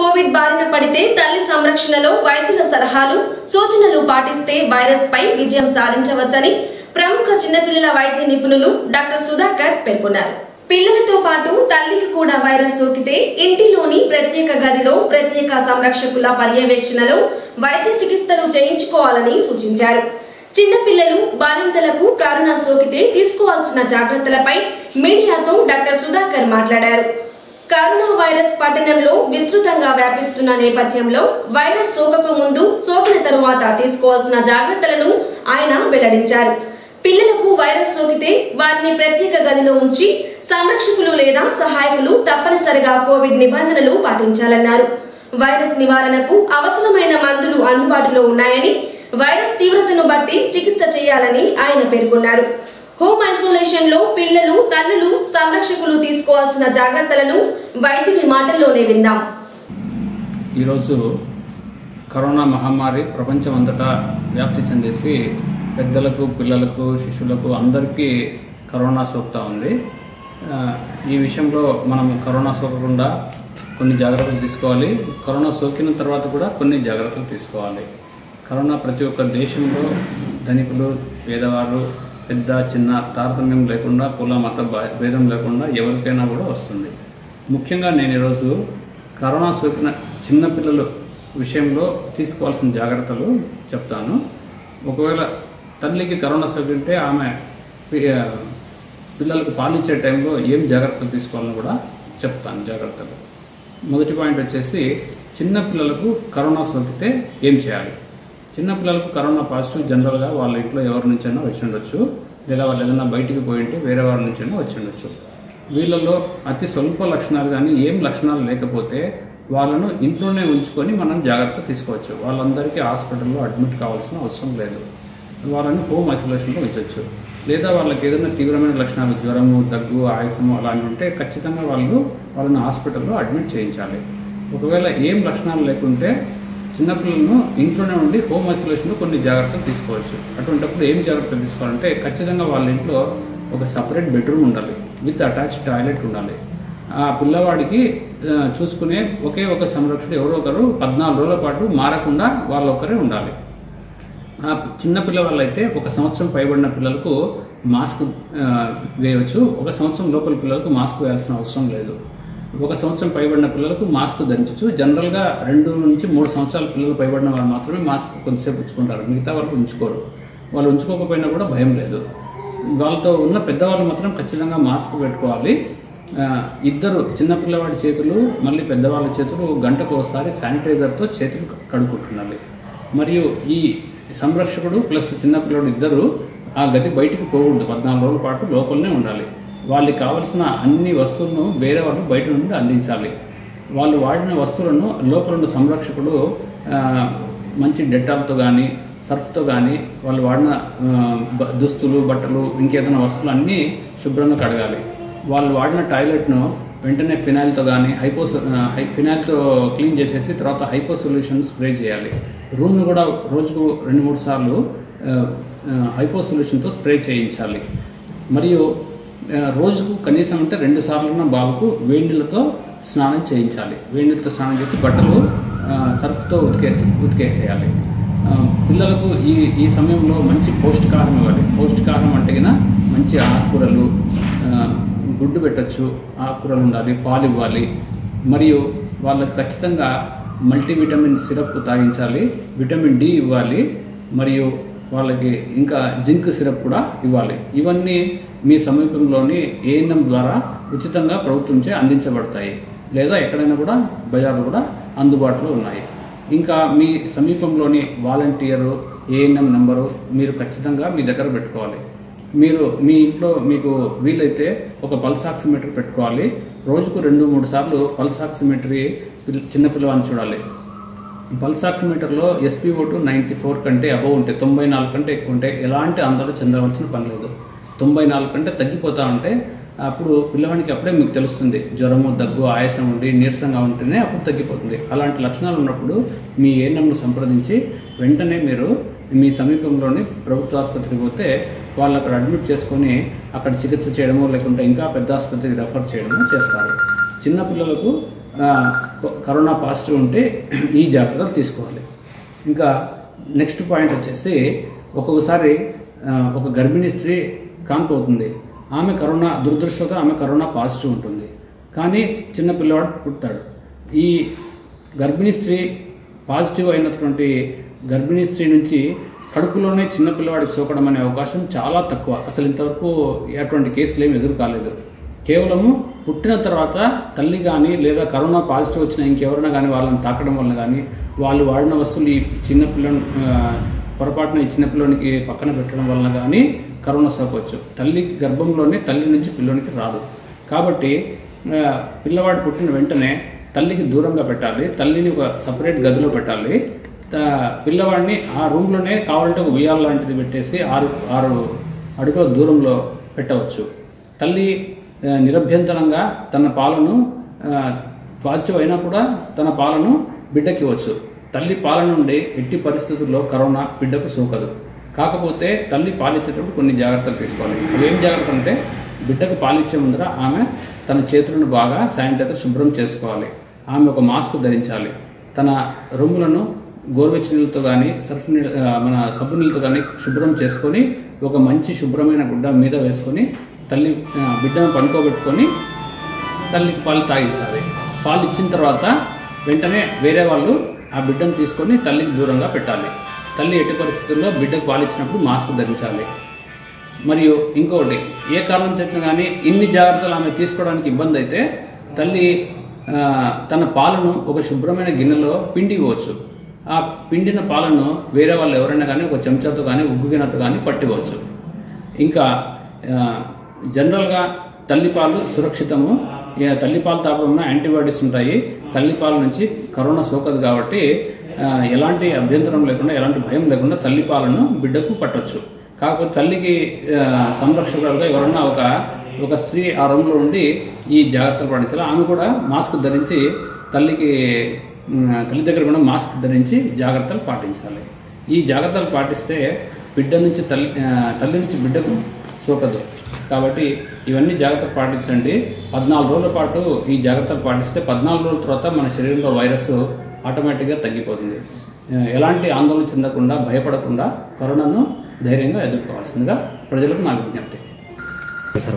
Covid బారిన పడితే తల్లి సంరక్షణలో వైద్యుల సలహాలు సూచనలు పాటిస్తే వైరస్ పై విజయం సాధించవచ్చని ప్రముఖ చిన్నపిల్లల వైద్య నిపుణులు డాక్టర్ సుధాకర్ పేర్కొన్నారు పిల్లలతో పాటు తల్లికి కూడా వైరస్ సోకితే ఇంటిలోని ప్రత్యేక గదిలో ప్రత్యేక సంరక్షకుల పర్యవేక్షణలో వైద్య చికిత్సలు చేయించుకోవాలని సూచించారు చిన్నపిల్లలు బాలింతలకు కరోనా సోకితే తీసుకోవాల్సిన జాగ్రత్తలపై మీడియాతో డాక్టర్ సుధాకర్ మాట్లాడారు కరోనా వైరస్ పట్టణంలో విస్తృతంగా వ్యాపిస్తున్న నేపథ్యంలో వైరస్ సోకక ముందు సోకిన తరువాత తీసుకోవాల్సిన జాగ్రత్తలను ఆయన వెల్లడించారు పిల్లలకు వైరస్ సోకితే వారిని ప్రత్యేక గదిలో ఉంచి సంరక్షకులు లేదా సహాయకులు తప్పనిసరిగా కోవిడ్ నిబంధనలు పాటించాలన్నారు వైరస్ నివారణకు అవసరమైన మందులు అందుబాటులో ఉన్నాయని వైరస్ తీవ్రతను బట్టి చికిత్స చేయాలని ఆయన పేర్కొన్నారు హోమ్ ఐసోలేషన్ లో పిల్లలు తల్లులు సంరక్షకులు తీసుకోవాల్సిన జాగ్రత్తలను వైద్యుని మాటల్లోనే విందాం ఈరోజు కరోనా మహమ్మారి ప్రపంచం అంతటా వ్యాప్తి చెందేసి పెద్దలకు పిల్లలకు శిశువులకు అందరికీ కరోనా సోకుతా ఉంది ఆ, ఈ విషయంలో మనం కరోనా సోకకుండా కొన్ని జాగ్రత్తలు తీసుకోవాలి కరోనా సోకిన తర్వాత కూడా కొన్ని జాగ్రత్తలు తీసుకోవాలి కరోనా ప్రతి ఒక్క దేశంలో ధనికులు పేదవారు పెద్ద చిన్న తారతమ్యం లేకుండా కుల మత భా- భేదం లేకుండా ఎవరికైనా కూడా వస్తుంది ముఖ్యంగా నేను ఈరోజు కరోనా సోకిన చిన్నపిల్లల విషయంలో తీసుకోవాల్సిన జాగ్రత్తలు చెప్తాను ఒకవేళ తల్లికి కరోనా సోకింటే ఆమె పి- ఆ, పిల్లలకు పాలిచ్చే టైంలో ఏం జాగ్రత్తలు తీసుకోవాలని కూడా చెప్తాను జాగ్రత్తలు మొదటి పాయింట్ వచ్చేసి చిన్న పిల్లలకు కరోనా సోకితే ఏం చేయాలి చిన్న పిల్లలకు కరోనా పాజిటివ్ జనరల్గా వాళ్ళ ఇంట్లో ఎవరి నుంచైనా వచ్చి ఉండొచ్చు లేదా వాళ్ళు ఏదైనా బయటికి పోయి ఉంటే వేరే వారి నుంచైనా వచ్చి ఉండొచ్చు వీళ్ళలో అతి స్వల్ప లక్షణాలు కానీ ఏం లక్షణాలు లేకపోతే వాళ్ళను ఇంట్లోనే ఉంచుకొని మనం జాగ్రత్త తీసుకోవచ్చు వాళ్ళందరికీ హాస్పిటల్లో అడ్మిట్ కావాల్సిన అవసరం లేదు వాళ్ళని హోమ్ ఐసోలేషన్లో ఉంచవచ్చు లేదా వాళ్ళకి ఏదైనా తీవ్రమైన లక్షణాలు జ్వరము దగ్గు ఆయాసము అలాంటివి ఉంటే ఖచ్చితంగా వాళ్ళు వాళ్ళని హాస్పిటల్లో అడ్మిట్ చేయించాలి ఒకవేళ ఏం లక్షణాలు లేకుంటే చిన్నపిల్లలను ఇంట్లోనే ఉండి హోమ్ ఐసోలేషన్లో కొన్ని జాగ్రత్తలు తీసుకోవచ్చు అటువంటిప్పుడు ఏం జాగ్రత్తలు తీసుకోవాలంటే ఖచ్చితంగా వాళ్ళ ఇంట్లో ఒక సపరేట్ బెడ్రూమ్ ఉండాలి విత్ అటాచ్ టాయిలెట్ ఉండాలి ఆ పిల్లవాడికి ఆ, చూసుకునే ఒకే ఒక సంరక్షకుడు ఎవరో ఒకరు పద్నాలుగు రోజుల పాటు మారకుండా వాళ్ళ ఒక్కరే ఉండాలి ఆ చిన్న పిల్లవాళ్ళైతే ఒక సంవత్సరం పైబడిన పిల్లలకు మాస్క్ ఆ, వేయవచ్చు ఒక సంవత్సరం లోపల పిల్లలకు మాస్క్ వేయాల్సిన అవసరం లేదు ఒక సంవత్సరం పైబడిన పిల్లలకు మాస్క్ ధరించవచ్చు జనరల్గా రెండు నుంచి మూడు సంవత్సరాల పిల్లలు పైబడిన వాళ్ళు మాత్రమే మాస్క్ కొంతసేపు ఉంచుకుంటారు మిగతా వాళ్ళు ఉంచుకోరు వాళ్ళు ఉంచుకోకపోయినా కూడా భయం లేదు వాళ్ళతో ఉన్న పెద్దవాళ్ళు మాత్రం ఖచ్చితంగా మాస్క్ పెట్టుకోవాలి ఆ, ఇద్దరు చిన్నపిల్లవాడి చేతులు మళ్ళీ పెద్దవాళ్ళ చేతులు గంటకు ఒకసారి శానిటైజర్తో చేతులు కడుక్కుంటున్నాలి మరియు ఈ సంరక్షకుడు ప్లస్ చిన్నపిల్లడు ఇద్దరు ఆ గది బయటికి పోకూడదు పద్నాలుగు రోజుల పాటు లోపలనే ఉండాలి వాళ్ళకి కావలసిన అన్ని వస్తువులను వేరే వాళ్ళు బయట నుండి అందించాలి వాళ్ళు వాడిన వస్తువులను లోపల ఉన్న సంరక్షకుడు ఆ, మంచి డెటాల్తో కానీ సర్ఫ్తో కానీ వాళ్ళు వాడిన ఆ, బ- దుస్తులు బట్టలు ఇంకేదైనా వస్తువులు అన్నీ శుభ్రంగా కడగాలి వాళ్ళు వాడిన టాయిలెట్ను వెంటనే ఫినాయిల్తో కానీ హైపో హై ఫినాయిల్తో క్లీన్ చేసేసి తర్వాత హైపో సొల్యూషన్ స్ప్రే చేయాలి రూమ్ను కూడా రోజుకు రెండు మూడు సార్లు ఆ, ఆ, హైపో సొల్యూషన్తో స్ప్రే చేయించాలి మరియు ఆ, రోజుకు కనీసం అంటే రెండు సార్లు బాబుకు వేడి నీళ్ళతో స్నానం చేయించాలి వేడి నీళ్ళతో స్నానం చేసి బట్టలు ఆ, సర్ఫ్తో ఉతికేసి ఉతికేసేయాలి ఆ, పిల్లలకు ఈ ఈ సమయంలో మంచి పౌష్టికాహారం ఇవ్వాలి పౌష్టికాహారం అంటే గిన మంచి ఆకుకూరలు ఆ, గుడ్డు పెట్టచ్చు ఆకుకూరలు ఉండాలి పాలు ఇవ్వాలి మరియు వాళ్ళకి ఖచ్చితంగా మల్టీవిటమిన్ సిరప్ తాగించాలి విటమిన్ డి ఇవ్వాలి మరియు వాళ్ళకి ఇంకా జింక్ సిరప్ కూడా ఇవ్వాలి ఇవన్నీ మీ సమీపంలోని ఏఎన్ఎం ద్వారా ఉచితంగా ప్రభుత్వంచే అందించబడతాయి లేదా ఎక్కడైనా కూడా బజార్లు కూడా అందుబాటులో ఉన్నాయి ఇంకా మీ సమీపంలోని వాలంటీరు ఏఎన్ఎం నెంబరు మీరు ఖచ్చితంగా మీ దగ్గర పెట్టుకోవాలి మీరు మీ ఇంట్లో మీకు వీలైతే ఒక పల్స్ ఆక్సిమీటర్ పెట్టుకోవాలి రోజుకు రెండు మూడు సార్లు పల్స్ ఆక్సిమీటరీ పిల్ల- చిన్నపిల్లవాడిని చూడాలి పల్స్ ఆక్సిమీటర్లో ఎస్పీఓ టూ నైంటీ ఫోర్ కంటే అబవ్ ఉంటే తొంభై నాలుగు కంటే ఎక్కువ ఉంటే ఎలాంటి ఆందోళన చెందవలసిన పని లేదు తొంభై నాలుగు కంటే తగ్గిపోతా ఉంటే అప్పుడు పిల్లవాడికి అప్పుడే మీకు తెలుస్తుంది జ్వరము దగ్గు ఆయాసం ఉండి నీరసంగా ఉంటేనే అప్పుడు తగ్గిపోతుంది అలాంటి లక్షణాలు ఉన్నప్పుడు మీ ఏఎన్ఎంను సంప్రదించి వెంటనే మీరు మీ సమీపంలోని ప్రభుత్వ ఆసుపత్రికి పోతే వాళ్ళు అక్కడ అడ్మిట్ చేసుకొని అక్కడ చికిత్స చేయడమో లేకుంటే ఇంకా పెద్ద ఆసుపత్రికి రెఫర్ చేయడమో చేస్తారు చిన్నపిల్లలకు ఆ, కొ- కరోనా పాజిటివ్ ఉంటే ఈ జాగ్రత్తలు తీసుకోవాలి ఇంకా నెక్స్ట్ పాయింట్ వచ్చేసి ఒక్కొక్కసారి ఆ, ఒక గర్భిణీ స్త్రీ కాన్పు అవుతుంది ఆమె కరోనా దురదృష్టంతో ఆమె కరోనా పాజిటివ్ ఉంటుంది కానీ చిన్న పిల్లవాడు పుడతాడు ఈ గర్భిణీ స్త్రీ పాజిటివ్ అయినటువంటి గర్భిణీ స్త్రీ నుంచి కడుపులోనే చిన్న పిల్లవాడికి సోకడం అనే అవకాశం చాలా తక్కువ అసలు ఇంతవరకు అటువంటి కేసులు ఏమి ఎదురు కాలేదు కేవలము పుట్టిన తర్వాత తల్లి కానీ లేదా కరోనా పాజిటివ్ వచ్చిన ఇంకెవరైనా కానీ వాళ్ళని తాకడం వల్ల కానీ వాళ్ళు వాడిన వస్తువులు ఈ చిన్న పిల్లని పొరపాటున ఈ చిన్న పిల్లోనికి పక్కన పెట్టడం వలన కానీ కరోనా సోకవచ్చు తల్లికి గర్భంలోనే తల్లి నుంచి పిల్లోనికి రాదు కాబట్టి ఆ, పిల్లవాడు పుట్టిన వెంటనే తల్లికి దూరంగా పెట్టాలి తల్లిని ఒక సపరేట్ గదిలో పెట్టాలి త- పిల్లవాడిని ఆ రూమ్లోనే కావాలంటే ఒక ఉయ్యాల లాంటిది పెట్టేసి ఆరు ఆరు అడుగుల దూరంలో పెట్టవచ్చు తల్లి ఆ, నిరభ్యంతరంగా తన పాలను ఆ, పాజిటివ్ అయినా కూడా తన పాలను బిడ్డకి ఇవ్వచ్చు తల్లి పాల నుండి ఎట్టి పరిస్థితుల్లో కరోనా బిడ్డకు సోకదు కాకపోతే తల్లి పాలిచ్చేటప్పుడు కొన్ని జాగ్రత్తలు తీసుకోవాలి అవి ఏం జాగ్రత్తలు అంటే బిడ్డకు పాలిచ్చే ముందర ఆమె తన చేతులను బాగా శానిటైజర్ శుభ్రం చేసుకోవాలి ఆమె ఒక మాస్క్ ధరించాలి తన రొమ్ములను గోరువెచ్చని నీళ్ళతో కానీ సర్ఫ్ నీళ్ళ ఆ, మన సబ్బు నీళ్ళతో కానీ శుభ్రం చేసుకొని ఒక మంచి శుభ్రమైన గుడ్డ మీద వేసుకొని తల్లి ఆ, బిడ్డను పండుకోబెట్టుకొని తల్లికి పాలు తాగించాలి పాలు ఇచ్చిన తర్వాత వెంటనే వేరే వాళ్ళు ఆ బిడ్డను తీసుకొని తల్లికి దూరంగా పెట్టాలి తల్లి ఎట్టి పరిస్థితుల్లో బిడ్డకు పాలు ఇచ్చినప్పుడు మాస్క్ ధరించాలి మరియు ఇంకొకటి ఏ కారణం చేసినా కానీ ఇన్ని జాగ్రత్తలు ఆమె తీసుకోవడానికి ఇబ్బంది అయితే తల్లి ఆ, తన పాలను ఒక శుభ్రమైన గిన్నెలో పిండి ఇవ్వచ్చు ఆ పిండిన పాలను వేరే వాళ్ళు ఎవరైనా కానీ ఒక చెంచాతో కానీ ఉగ్గు గిన్నెతో కానీ పట్టివచ్చు ఇంకా ఆ, జనరల్గా తల్లిపాలు సురక్షితము ఇక తల్లిపాలు తాపడం యాంటీబయాటిక్స్ ఉంటాయి తల్లిపాల నుంచి కరోనా సోకదు కాబట్టి ఆ, ఎలాంటి అభ్యంతరం లేకుండా ఎలాంటి భయం లేకుండా తల్లిపాలను బిడ్డకు పట్టొచ్చు కాకపోతే తల్లికి ఆ, సంరక్షకులుగా ఎవరన్నా ఒక ఒక స్త్రీ ఆ రూమ్లో ఉండి ఈ జాగ్రత్తలు పాటించాలి ఆమె కూడా మాస్క్ ధరించి తల్లికి ఉమ్, తల్లి దగ్గర కూడా మాస్క్ ధరించి జాగ్రత్తలు పాటించాలి ఈ జాగ్రత్తలు పాటిస్తే బిడ్డ నుంచి తల్లి ఆ, తల్లి నుంచి బిడ్డకు సోకదు కాబట్టి ఇవన్నీ జాగ్రత్తలు పాటించండి పద్నాలుగు రోజుల పాటు ఈ జాగ్రత్తలు పాటిస్తే పద్నాలుగు రోజుల తర్వాత మన శరీరంలో వైరస్ ఆటోమేటిక్గా తగ్గిపోతుంది ఆ, ఎలాంటి ఆందోళన చెందకుండా భయపడకుండా కరోనాను ధైర్యంగా ఎదుర్కోవాల్సిందిగా ప్రజలకు నా విజ్ఞప్తి సార్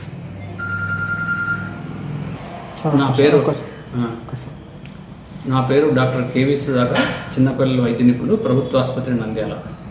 నా పేరు ఆ, నా పేరు డాక్టర్ కేవీ సుధాకర్ చిన్నపిల్లల వైద్య నిపుణులు ప్రభుత్వ ఆసుపత్రి నంద్యాల